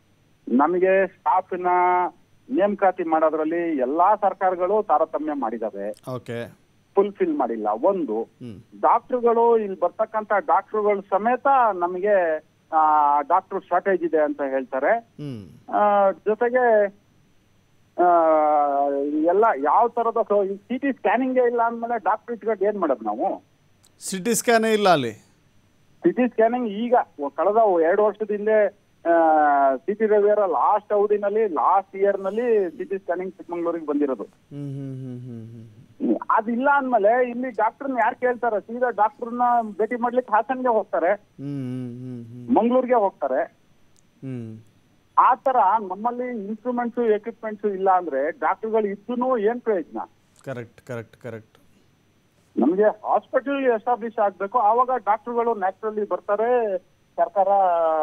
ನಮಗೆ ಸ್ಟಾಫಿನ ನೇಮಕಾತಿ ಮಾಡೋದ್ರಲ್ಲಿ ಎಲ್ಲಾ ಸರ್ಕಾರಗಳು ತಾರತಮ್ಯ ಮಾಡಿದಾವೆ ಓಕೆ ಫುಲ್ಫಿಲ್ ಮಾಡಿಲ್ಲ ಒಂದು ಹ್ಮ್ ಡಾಕ್ಟರ್ಗಳು ಇಲ್ಲಿ ಬರ್ತಕ್ಕಂತ ಡಾಕ್ಟರ್ಗಳು ಸಮೇತ ನಮಗೆ ಡಾಕ್ಟರ್ ಶಾರ್ಟೇಜ್ ಇದೆ ಅಂತ ಹೇಳ್ತಾರೆ ಹ್ಮ್ ಆ, ಜೊತೆಗೆ ಆ, ಎಲ್ಲ ಯಾವ ತರದ ಸಿ ಟಿ ಸ್ಕ್ಯಾನಿಂಗ್ ಇಲ್ಲ ಅಂದ್ಮೇಲೆ ಡಾಕ್ಟರ್ ಇಟ್ಕೊಂಡು ಏನ್ ಮಾಡೋದು ನಾವು ಸಿ ಟಿ ಸ್ಕ್ಯಾನೇ ಇಲ್ಲ ಅಲ್ಲಿ ಸಿ ಟಿ ಸ್ಕ್ಯಾನಿಂಗ್ ಈಗ ಕಳೆದ ಎರಡು ವರ್ಷದ ಹಿಂದೆ ಸಿ ಟಿ ರವಿಯವರ ಲಾಸ್ಟ್ ಅವಧಿನಲ್ಲಿ ಲಾಸ್ಟ್ ಇಯರ್ ನಲ್ಲಿ ಸಿ ಟಿ ಸ್ಕ್ಯಾನಿಂಗ್ ಚಿಕ್ಕಮಂಗ್ಳೂರಿಗೆ ಬಂದಿರೋದು ಹ್ಮ್ ಹ್ಮ್ ಹ್ಮ್ ಹ್ಮ್ ಹ್ಮ್ ಅದಿಲ್ಲ ಅಂದ್ಮೇಲೆ ಇಲ್ಲಿ ಡಾಕ್ಟರ್ನ ಯಾರು ಕೇಳ್ತಾರೆ ಸೀದಾ ಡಾಕ್ಟರ್ನ ಭೇಟಿ ಮಾಡ್ಲಿಕ್ಕೆ ಹಾಸನ್ಗೆ ಹೋಗ್ತಾರೆ ಹ್ಮ್ ಹ್ಮ್ ಹ್ಮ್ ಹ್ಮ್ ಮಂಗ್ಳೂರ್ಗೆ ಹೋಗ್ತಾರೆ ಹ್ಮ್ ಆ ತರ ನಮ್ಮಲ್ಲಿ ಇನ್ಸ್ಟ್ರೂಮೆಂಟ್ಸ್ ಎಕ್ವಿಪ್ಮೆಂಟ್ಸ್ ಇಲ್ಲ ಅಂದ್ರೆ ಡಾಕ್ಟರ್ಗಳು ಇದ್ದೂ ಏನ್ ಪ್ರಯೋಜನ ಕರೆಕ್ಟ್ ಕರೆಕ್ಟ್ ಕರೆಕ್ಟ್ ನಮ್ಗೆ ಹಾಸ್ಪಿಟಲ್ ಎಸ್ಟಾಬ್ಲಿಷ್ ಆಗ್ಬೇಕು ಆವಾಗ ಡಾಕ್ಟರ್ಗಳು ನ್ಯಾಚುರಲಿ ಬರ್ತಾರೆ ಸರ್ಕಾರ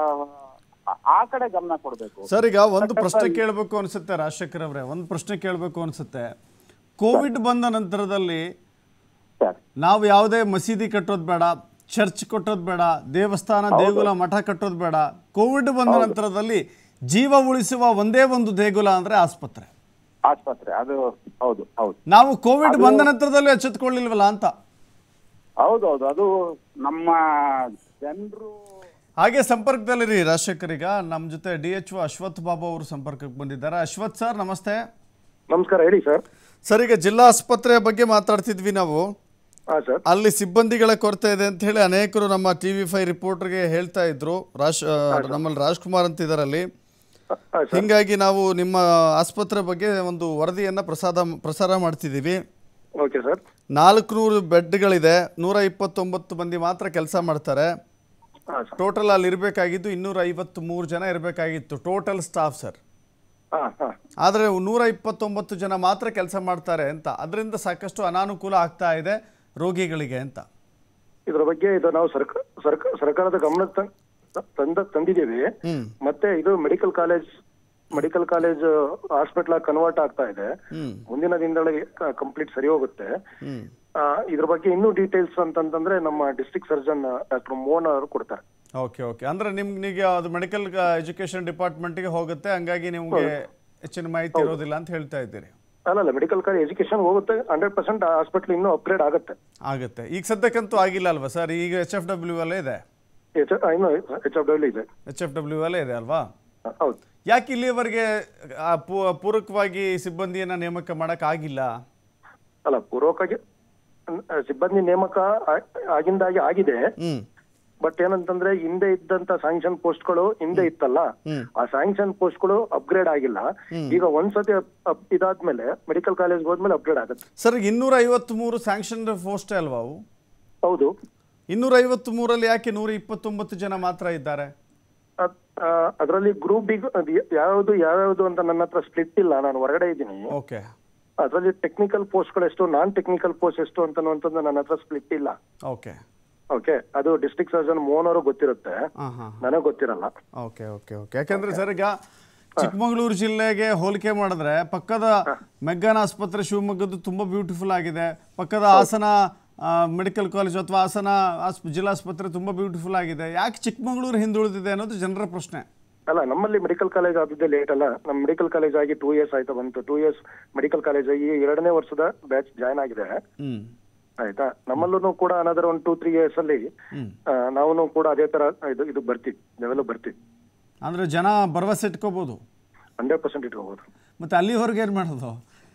ಆ- ಆ ಕಡೆ ಗಮನ ಕೊಡ್ಬೇಕು ಸರ್ ಈಗ ಒಂದು ಪ್ರಶ್ನೆ ಕೇಳಬೇಕು ಅನ್ಸುತ್ತೆ ರಾಜಶೇಖರ್ ಅವರೇ ಒಂದು ಪ್ರಶ್ನೆ ಕೇಳಬೇಕು ಅನ್ಸುತ್ತೆ ಕೋವಿಡ್ ಬಂದ ನಂತರದಲ್ಲಿ ಸರ್ ನಾವು ಯಾವುದೇ ಮಸೀದಿ ಕಟ್ಟೋದು ಬೇಡ ಚರ್ಚ್ ಕಟ್ಟೋದು ಬೇಡ ದೇವಸ್ಥಾನ ದೇಗುಲ ಮಠ ಕಟ್ಟೋದು ಬೇಡ ಕೋವಿಡ್ ಬಂದ ನಂತರದಲ್ಲಿ ಜೀವ ಉಳಿಸುವ ಒಂದೇ ಒಂದು ದೇಗುಲ ಅಂದ್ರೆ ಆಸ್ಪತ್ರೆ ಆಸ್ಪತ್ರೆ ಅದು ಹೌದು ಹೌದು ನಾವು ಕೋವಿಡ್ ಬಂದ ನಂತರದಲ್ಲಿ ಎಚ್ಚೆತ್ಕೊಳ್ಳಿಲ್ವಲ್ಲ ಅಂತ ಹೌದೌದು ಅದು ನಮ್ಮ ಜನರು ಹಾಗೆ ಸಂಪರ್ಕದಲ್ಲಿರಿ ರಾಜಶೇಖರ್ ಈಗ ನಮ್ಮ ಜೊತೆ D H O Ashwath Babu ಅವರು ಸಂಪರ್ಕಕ್ಕೆ ಬಂದಿದ್ದಾರೆ ಅಶ್ವಥ್ ಸರ್ ನಮಸ್ತೆ ನಮಸ್ಕಾರ ಹೇಳಿ ಸರ್ ಸರ್ ಈಗ ಜಿಲ್ಲಾ ಆಸ್ಪತ್ರೆಯ ಬಗ್ಗೆ ಮಾತಾಡ್ತಿದ್ವಿ ನಾವು ಹಾಂ ಸರ್ ಅಲ್ಲಿ ಸಿಬ್ಬಂದಿಗಳ ಕೊರತೆ ಇದೆ ಅಂತ ಹೇಳಿ ಅನೇಕರು ನಮ್ಮ ಟಿ ವಿ ಫೈವ್ ರಿಪೋರ್ಟರ್ಗೆ ಹೇಳ್ತಾ ಇದ್ರು ರಾಜ್ ನಮ್ಮಲ್ಲಿ ರಾಜ್ಕುಮಾರ್ ಅಂತ ಇದ್ದಾರೆ ಅಲ್ಲಿ ಹಾಂ ಸರ್ ಹಿಂಗಾಗಿ ನಾವು ನಿಮ್ಮ ಆಸ್ಪತ್ರೆ ಬಗ್ಗೆ ಒಂದು ವರದಿಯನ್ನು ಪ್ರಸಾದ ಪ್ರಸಾರ ಮಾಡ್ತಿದ್ದೀವಿ ಓಕೆ ಸರ್ ನಾಲ್ಕು ನೂರು ಬೆಡ್ಗಳಿದೆ ನೂರ ಇಪ್ಪತ್ತೊಂಬತ್ತು ಮಂದಿ ಮಾತ್ರ ಕೆಲಸ ಮಾಡ್ತಾರೆ ಹಾಂ ಸರ್ ಟೋಟಲ್ ಅಲ್ಲಿ ಇರಬೇಕಾಗಿದ್ದು ಇನ್ನೂರ ಐವತ್ತು ಮೂರು ಜನ ಇರಬೇಕಾಗಿತ್ತು ಟೋಟಲ್ ಸ್ಟಾಫ್ ಸರ್ ಹಾಂ ಹಾಂ ಆದರೆ ನೂರ ಇಪ್ಪತ್ತೊಂಬತ್ತು ಜನ ಮಾತ್ರ ಕೆಲಸ ಮಾಡ್ತಾರೆ ಅಂತ ಅದರಿಂದ ಸಾಕಷ್ಟು ಅನಾನುಕೂಲ ಆಗ್ತಾ ಇದೆ ರೋಗಿಗಳಿಗೆ ಅಂತ ಇದ್ರ ಬಗ್ಗೆ ಇದು ನಾವು ಸರ್ಕ ಸರ್ಕ ಸರ್ಕಾರದ ಗಮನಕ್ಕೆ ತಂ- ತಂದ ತಂದಿದ್ದೀವಿ ಹ್ಮ್ ಮತ್ತೆ ಇದು medical college medical college hospital convert ಆಗ್ತಾ ಇದೆ ಹ್ಮ್ ಮುಂದಿನ ದಿನದೊಳಗೆ ಕಂಪ್ಲೀಟ್ ಸರಿ ಹೋಗುತ್ತೆ ಹ್ಮ್ ಆ, ಇದ್ರ ಬಗ್ಗೆ ಇನ್ನೂ ಡೀಟೇಲ್ಸ್ ಅಂತಂತಂದ್ರೆ ನಮ್ಮ ಡಿಸ್ಟ್ರಿಕ್ಟ್ ಸರ್ಜನ್ ಡಾಕ್ಟರ್ ಮೋಹನ್ ಅವರು ಕೊಡ್ತಾರೆ ಓಕೆ ಓಕೆ ಅಂದ್ರೆ ನಿಮ್ಗೆ ಅದು ಮೆಡಿಕಲ್ ಎಜುಕೇಶನ್ ಡಿಪಾರ್ಟ್ಮೆಂಟ್ಗೆ ಹೋಗುತ್ತೆ ಹಂಗಾಗಿ ನಿಮಗೆ ಹೆಚ್ಚಿನ ಮಾಹಿತಿ ಇರೋದಿಲ್ಲ ಅಂತ ಹೇಳ್ತಾ ಇದ್ದೀರಿ ಅಲ್ಲ ಅಲ್ಲ ಮೆಡಿಕಲ್ ಕಾಲೇಜ್ ಎಜುಕೇಶನ್ ಹೋಗುತ್ತೆ ಹಂಡ್ರೆಡ್ ಪರ್ಸೆಂಟ್ ಹಾಸ್ಪಿಟಲ್ ಇನ್ನೂ ಅಪ್ಗ್ರೇಡ್ ಆಗುತ್ತೆ ಆಗುತ್ತೆ ಈಗ ಸದ್ಯಕ್ಕಂತೂ ಆಗಿಲ್ಲ ಅಲ್ವಾ ಸರ್ ಈಗ ಎಚ್ ಎಫ್ ಡಬ್ಲ್ಯೂ ಅಲ್ಲೇ ಇದೆ ಎಚ್ ಇನ್ನು ಎಚ್ ಎಫ್ ಡಬ್ಲ್ಯೂ ಇದೆ ಎಚ್ ಎಫ್ ಡಬ್ಲ್ಯೂ ಅಲ್ಲೇ ಇದೆ ಅಲ್ವಾ ಹ, ಹೌದು ಯಾಕೆ ಇಲ್ಲಿಯವರೆಗೆ ಆ ಪೂ- ಪೂರಕವಾಗಿ ಸಿಬ್ಬಂದಿಯನ್ನ ನೇಮಕ ಮಾಡೋಕ್ಕಾಗಿಲ್ಲ ಅಲ್ಲ ಪೂರ್ವಕವಾಗಿ ಅಹ್, ಸಿಬ್ಬಂದಿ ನೇಮಕ ಆ- ಆಗಿಂದಾಗಿ ಆಗಿದೆ ಹ್ಮ್ ಬಟ್ ಏನಂತಂದ್ರೆ ಹಿಂದೆ ಇದ್ದಂತ ಸ್ಯಾಂಕ್ಷನ್ ಪೋಸ್ಟ್ಗಳು ಹಿಂದೆ ಇತ್ತಲ್ಲ ಹ್ಮ್. ಆ ಸ್ಯಾಂಕ್ಷನ್ ಪೋಸ್ಟ್ಗಳು ಅಪ್ಗ್ರೇಡ್ ಆಗಿಲ್ಲ ಈಗ ಒಂದ್ಸತಿ ಅಪ್- ಅಪ್- ಇದಾದ್ಮೇಲೆ ಮೆಡಿಕಲ್ ಕಾಲೇಜ್ ಹೋದ್ಮೇಲೆ ಅಪ್ಗ್ರೇಡ್ ಆಗುತ್ತೆ ಸರ್ ಇನ್ನೂರ ಐವತ್ಮೂರು ಸ್ಯಾಂಕ್ಷನ್ ಪೋಸ್ಟೇ ಅಲ್ವಾ ಅವು ಹೌದು ಇನ್ನೂರ ಐವತ್ಮೂರಲ್ಲಿ ಯಾಕೆ ನೂರ ಇಪ್ಪತ್ತೊಂಬತ್ತು ಜನ ಮಾತ್ರ ಇದ್ದಾರೆ ಅದರಲ್ಲಿ ಗ್ರೂಪ್ ಬಿ ಯಾವ್ದು ಯಾವ್ಯಾವ್ದು ಅಂತ ನನ್ನ ಹತ್ರ ಸ್ಪ್ಲಿಟ್ ಇಲ್ಲ ನಾನು ಹೊರಗಡೆ ಇದ್ದೀನಿ ಓಕೆ ಅದರಲ್ಲಿ ಟೆಕ್ನಿಕಲ್ ಪೋಸ್ಟ್ಗಳು ಎಷ್ಟು ನಾನ್ ಟೆಕ್ನಿಕಲ್ ಪೋಸ್ಟ್ ಎಷ್ಟು ಅಂತನ್ನುವಂಥದ್ದು ನನ್ನ ಹತ್ರ ಸ್ಪ್ಲಿಟ್ ಇಲ್ಲ ಓಕೆ ಓಕೆ ಅದು ಡಿಸ್ಟ್ರಿಕ್ಟ್ ಸರ್ಜನ್ ಮೋಹನ್ ಅವರು ಗೊತ್ತಿರುತ್ತೆ ಹಾಂ ಹಾಂ ನನಗೆ ಗೊತ್ತಿರಲ್ಲ ಓಕೆ ಓಕೆ ಓಕೆ ಯಾಕಂದ್ರೆ ಸರ್ ಈಗ ಚಿಕ್ಕಮಗಳೂರು ಜಿಲ್ಲೆಗೆ ಹೋಲಿಕೆ ಮಾಡಿದ್ರೆ ಪಕ್ಕದ ಮೆಗ್ಗಾನ್ ಆಸ್ಪತ್ರೆ ಶಿವಮೊಗ್ಗದ್ದು ತುಂಬ ಬ್ಯೂಟಿಫುಲ್ ಆಗಿದೆ ಪಕ್ಕದ ಹಾಸನ ಮೆಡಿಕಲ್ ಕಾಲೇಜ್ ಅಥವಾ ಹಾಸನ ಆಸ್ಪ ಜಿಲ್ಲಾಸ್ಪತ್ರೆ ತುಂಬ ಬ್ಯೂಟಿಫುಲ್ ಆಗಿದೆ ಯಾಕೆ ಚಿಕ್ಕಮಗಳೂರು ಹಿಂದುಳಿದಿದೆ ಅನ್ನೋದು ಜನರ ಪ್ರಶ್ನೆ ಅಲ್ಲ ನಮ್ಮಲ್ಲಿ ಮೆಡಿಕಲ್ ಕಾಲೇಜ್ ಆದದ್ದೇ ಲೇಟ್ ಅಲ್ಲ ನಮ್ಮ ಮೆಡಿಕಲ್ ಕಾಲೇಜ್ ಆಗಿ ಟೂ ಇಯರ್ಸ್ ಆಯ್ತಾ ಬಂತು ಟೂ ಇಯರ್ಸ್ ಮೆಡಿಕಲ್ ಕಾಲೇಜ್ ಆಗಿ ಎರಡನೇ ವರ್ಷದ ಬ್ಯಾಚ್ ಜಾಯ್ನ್ ಆಗಿದೆ ಹ್ಮ್ ಆಯ್ತಾ ನಮ್ಮಲ್ಲೂ ಕೂಡ ಅನದರ್ ಒಂದು ಟೂ ತ್ರೀ ಇಯರ್ಸ್ ಅಲ್ಲಿ ನಾವು ಕೂಡ ಅದೇ ತರ ಇದು ಇದು ಬರ್ತೀವಿ ಲೆವೆಲ್ ಬರ್ತೀವಿ ಅಂದ್ರೆ ಜನ ಭರವಸೆ ಇಟ್ಕೋಬೋದು ಹಂಡ್ರೆಡ್ ಪರ್ಸೆಂಟ್ ಇಟ್ಕೋಬಹುದು ಮತ್ತೆ ಅಲ್ಲಿವರೆಗೆ ಏನು ಮಾಡೋದು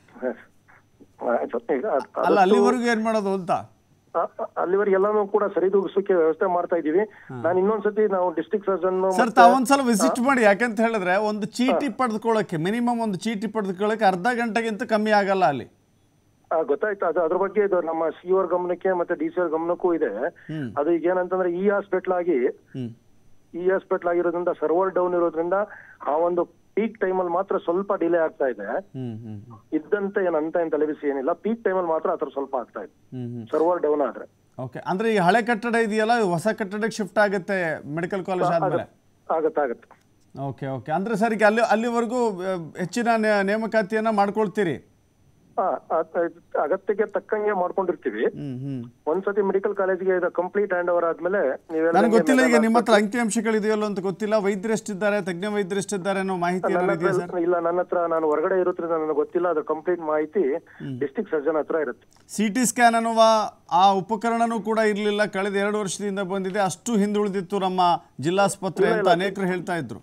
ಆಯ್ತು. ಈಗ ಅದ್- ಅಲ್ಲ ಆದಷ್ಟು- ಅಲ್ಲಿವರೆಗೂ ಏನು ಮಾಡೋದು ಅಂತ ಅ- ಅ- ಅಲ್ಲಿವರೆಗೆ ಎಲ್ಲಾನು ಕೂಡ ಸರಿದೂಗಿಸೋಕೆ ವ್ಯವಸ್ಥೆ ಮಾಡ್ತಾ ಇದೀವಿ ನಾನು ಇನ್ನೊಂದ್ಸತಿ ನಾವು ಡಿಸ್ಟ್ರಿಕ್ಟ್ ಸರ್ಜನ್ ಸರ್ ತಾವೊಂದ್ಸಲ ವಿಸಿಟ್ ಮಾಡಿ ಯಾಕಂತ ಹೇಳಿದ್ರೆ ಒಂದು ಚೀಟಿ ಪಡೆದುಕೊಳ್ಳೋಕೆ ಮಿನಿಮಮ್ ಒಂದು ಚೀಟಿ ಪಡೆದುಕೊಳ್ಳೋಕೆ ಅರ್ಧ ಗಂಟೆಗಿಂತ ಕಮ್ಮಿ ಆಗಲ್ಲ ಅಲ್ಲಿ ಗೊತ್ತಾಯ್ತು ಅದು ಅದ್ರ ಬಗ್ಗೆ ಇದು ನಮ್ಮ ಸಿ ಅವ್ರ ಗಮನಕ್ಕೆ ಮತ್ತೆ ಡಿ ಸಿ ಅವ್ರ ಗಮನಕ್ಕೂ ಇದೆ ಹ್ಮ್. ಅದು ಈಗ ಏನಂತಂದ್ರೆ ಈ ಹಾಸ್ಪಿಟ್ಲ್ ಆಗಿ ಹ್ಮ್ ಈ ಹಾಸ್ಪಿಟ್ಲ್ ಆಗಿರೋದ್ರಿಂದ ಸರ್ವರ್ ಡೌನ್ ಇರೋದ್ರಿಂದ ಆ ಒಂದು ಪೀಕ್ ಟೈಮಲ್ಲಿ ಮಾತ್ರ ಸ್ವಲ್ಪ ಡಿಲೇ ಆಗ್ತಾ ಇದೆ ಹ್ಮ್ ಹ್ಮ್ ಹ್ಮ್ ಇದ್ದಂತೆ ಏನ್ ಅಂತ ಏನ್ ತಲೆಬಿಸಿ ಏನಿಲ್ಲ ಪೀಕ್ ಟೈಮಲ್ಲಿ ಮಾತ್ರ ಆ ಥರ ಸ್ವಲ್ಪ ಆಗ್ತಾ ಇದೆ ಹ್ಮ್ ಹ್ಮ್ ಸರ್ವರ್ ಡೌನ್ ಆದ್ರೆ ಓಕೆ ಅಂದ್ರೆ ಈ ಹಳೆ ಕಟ್ಟಡ ಇದೆಯಲ್ಲ ಇದು ಹೊಸ ಕಟ್ಟಡಕ್ಕೆ ಶಿಫ್ಟ್ ಆಗುತ್ತೆ ಮೆಡಿಕಲ್ ಕಾಲೇಜ್ ಆದ್ಮೇಲೆ ಆಗತ್ತೆ ಆಗತ್ತೆ ಓಕೆ ಓಕೆ ಅಂದ್ರೆ ಸರ್ ಈಗ ಅಲ್ಲಿ ಅಲ್ಲಿವರೆಗೂ ಆ, ಹೆಚ್ಚಿನ ನೇ- ನೇಮಕಾತಿಯನ್ನ ಮಾಡ್ಕೊಳ್ತೀರಿ ಆ, ಆ- ಅಗತ್ಯಕ್ಕೆ ತಕ್ಕಂಗೆ ಮಾಡ್ಕೊಂಡಿರ್ತೀವಿ ಹ್ಮ್ ಹ್ಮ್ ಒಂದ್ಸತಿ ಮೆಡಿಕಲ್ ಕಾಲೇಜ್ಗೆ ಇದು ಕಂಪ್ಲೀಟ್ ಹ್ಯಾಂಡ್ ಓವರ್ ಆದ್ಮೇಲೆ ನೀವೆಲ್ಲ ನನಗೆ ಗೊತ್ತಿಲ್ಲ ಈಗ ನಿಮ್ಮ ಹತ್ರ ಅಂಕಿಅಂಶಗಳಿದೆಯಲ್ಲ ಅಂತ ಗೊತ್ತಿಲ್ಲ ವೈದ್ಯರು ಎಷ್ಟಿದ್ದಾರೆ ತಜ್ಞ ವೈದ್ಯರು ಎಷ್ಟಿದ್ದಾರೆ ಅನ್ನೋ ಮಾಹಿತಿ ನನ್ನ ಏನಾದ್ರು ಇದೆಯಾ ಹತ್ರ ಸರ್ ಇಲ್ಲ ನನ್ನ ಹತ್ರ ನಾನು ಹೊರಗಡೆ ಇರೋದ್ರಿಂದ ನನಗೆ ಗೊತ್ತಿಲ್ಲ ಅದ್ರ ಕಂಪ್ಲೀಟ್ ಮಾಹಿತಿ ಡಿಸ್ಟ್ರಿಕ್ಟ್ ಸರ್ಜನ್ ಹತ್ರ ಇರುತ್ತೆ ಸಿ ಟಿ ಸ್ಕ್ಯಾನ್ ಅನ್ನುವ ಆ ಉಪಕರಣನೂ ಕೂಡ ಇರಲಿಲ್ಲ ಕಳೆದ ಎರಡು ವರ್ಷದಿಂದ ಬಂದಿದೆ ಅಷ್ಟು ಹಿಂದುಳಿದಿತ್ತು ನಮ್ಮ ಜಿಲ್ಲಾಸ್ಪತ್ರೆ ಅಂತ ಅನೇಕರು ಹೇಳ್ತಾ ಇದ್ರು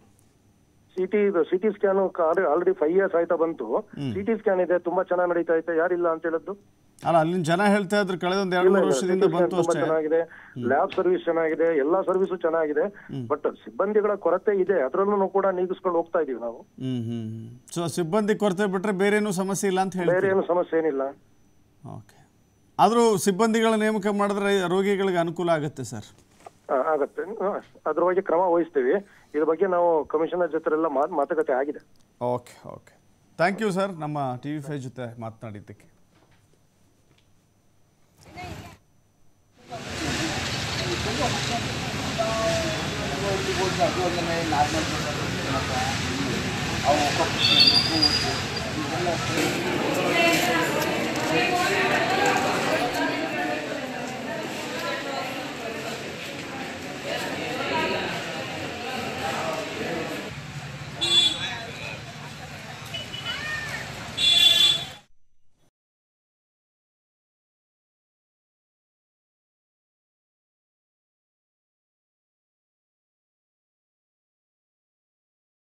CT CT scan already five years ಆಯ್ತಾ ಬಂತು ಸಿಟಿ ಸ್ಕ್ಯಾನ್ ಇದೆ ತುಂಬಾ ಚೆನ್ನಾಗಿ ನಡೀತಾ ಐತೆ ಯಾರಿಲ್ಲ ಅಂತ ಹೇಳಿದ್ದು ಅಲ್ಲ ಅಲ್ಲಿನ ಜನ ಹೇಳ್ತಾ ಇದ್ರು ಕಳೆದ ಒಂದು ಎರಡು ಮೂರು ವರ್ಷದಿಂದ CT scan ಬಂತು ತುಂಬಾ ಅಷ್ಟೇ ಚೆನ್ನಾಗಿದೆ ಲ್ಯಾಬ್ ಸರ್ವಿಸ್ ಚೆನ್ನಾಗಿದೆ ಎಲ್ಲಾ ಸರ್ವಿಸು ಚೆನ್ನಾಗಿದೆ ಬಟ್ ಸಿಬ್ಬಂದಿಗಳ ಕೊರತೆ ಇದೆ ಅದ್ರಲ್ಲೂ ಕೂಡ ನೀಗಿಸ್ಕೊಂಡು ಹೋಗ್ತಾ ಇದೀವಿ ನಾವು ಹ್ಮ್ ಹ್ಮ್ ಹ್ಮ್ ಸೊ ಸಿಬ್ಬಂದಿ ಕೊರತೆ ಬಿಟ್ರೆ ಬೇರೆ ಏನೂ ಸಮಸ್ಯೆ ಇಲ್ಲ ಅಂತ ಬೇರೆ ಹೇಳ್ತೀವಿ ಏನು ಸಮಸ್ಯೆ ಏನಿಲ್ಲ ಓಕೆ ಆದರೂ ಸಿಬ್ಬಂದಿಗಳ ನೇಮಕ ಮಾಡಿದ್ರೆ ರೋಗಿಗಳಿಗೆ ಅನುಕೂಲ ಆಗುತ್ತೆ ಸರ್ ಆ, ಆಗತ್ತೆ ಆ, ಅದ್ರ ಬಗ್ಗೆ ಕ್ರಮ ವಹಿಸ್ತೀವಿ ಇದ್ರ ಬಗ್ಗೆ ನಾವು ಕಮಿಷನರ್ ಜೊತೆ ಎಲ್ಲ ಮಾತ್- ಮಾತುಕತೆ ಆಗಿದೆ okay okay thank you sir ನಮ್ಮ ಟಿ ವಿ ಫೈವ್ ಜೊತೆ ಮಾತನಾಡಿದ್ದಕ್ಕೆ ಅವು